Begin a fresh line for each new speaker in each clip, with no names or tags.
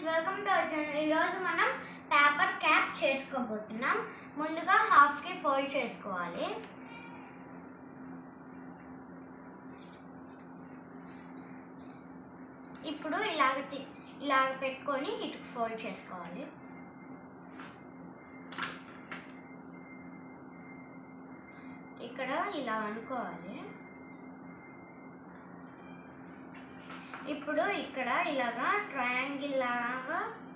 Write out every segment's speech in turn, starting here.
friends welcome to our channel ఈరోజు మనం paper cap చేసుకోబోతున్నాం ముందుగా హాఫ్కి ఫోల్డ్ చేసుకోవాలి ఇప్పుడు ఇలాగ తి- ఇలాగ పెట్టుకొని ఇటు ఫోల్డ్ చేసుకోవాలి ఇక్కడ ఇలా అనుకోవాలి ఇప్పుడు ఇక్కడ ఇలాగా ట్రయాంగిల్ లాగా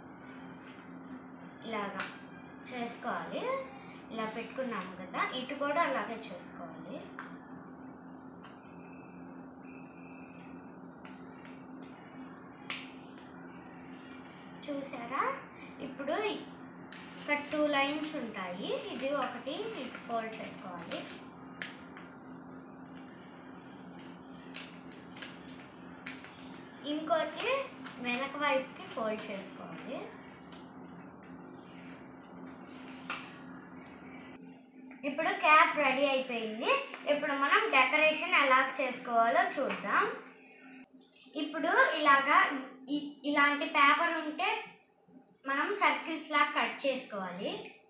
ఇలాగా చేసుకోవాలి ఇలా పెట్టుకున్నాము కదా ఇటు కూడా అలాగే చేసుకోవాలి చూసారా ఇప్పుడు ఇక్కడ టూ లైన్స్ ఉంటాయి ఇది ఒకటి ఇటు ఫోల్డ్ చేసుకోవాలి ఇంకోటి వెనక వైపుకి ఫోల్డ్ చేసుకోవాలి ఇప్పుడు క్యాప్ రెడీ అయిపోయింది ఇప్పుడు మనం డెకరేషన్ ఎలా చేసుకోవాలో చూద్దాం ఇప్పుడు ఇలాగా ఇ- ఇలాంటి పేపర్ ఉంటే మనం సర్కిల్స్ లాగా కట్ చేసుకోవాలి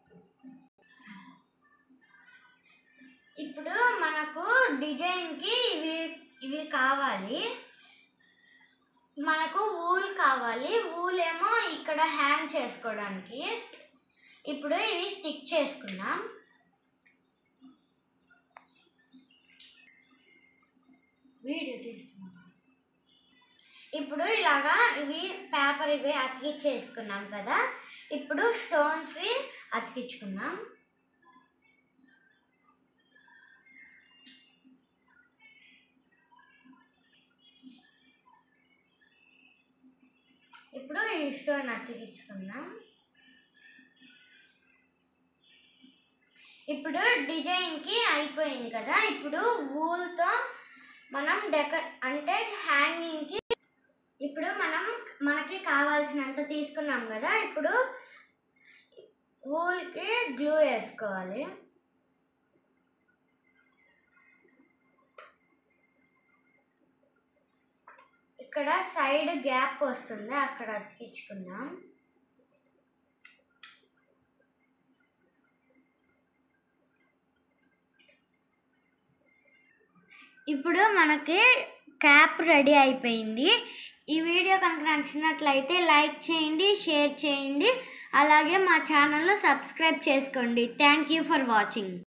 ఇప్పుడు మనకు డిజైన్కి ఇవి ఇవి కావాలి మనకు వూల్ కావాలి వూల్ ఏమో ఇక్కడ హ్యాంగ్ చేసుకోవడానికి ఇప్పుడు ఇవి స్టిక్ చేసుకుందాం వీడియో తీస్తున్నాం ఇప్పుడు ఇలాగా ఇవి పేపర్ ఇవి అతికిచ్చేసుకున్నాం కదా ఇప్పుడు స్టోన్స్వి అతికించుకుందాం ఇప్పుడు ఈ స్టోన్ అతికించుకుందాం ఇప్పుడు డిజైన్కి అయిపోయింది కదా ఇప్పుడు వూల్తో మనం డెకర్ అంటే హ్యాంగింగ్కి ఇప్పుడు మనం మనకి కావాల్సినంత తీసుకున్నాం కదా ఇప్పుడు వూల్కి గ్లూ వేసుకోవాలి ఇక్కడ సైడ్ గ్యాప్ వస్తుంది అక్కడ అతికించుకుందాం ఇప్పుడు మనకి క్యాప్ రెడీ అయిపోయింది ఈ వీడియో కనుక నచ్చినట్లయితే లైక్ చేయండి షేర్ చేయండి అలాగే మా ఛానల్ను సబ్స్క్రైబ్ చేసుకోండి థ్యాంక్ యూ ఫర్ వాచింగ్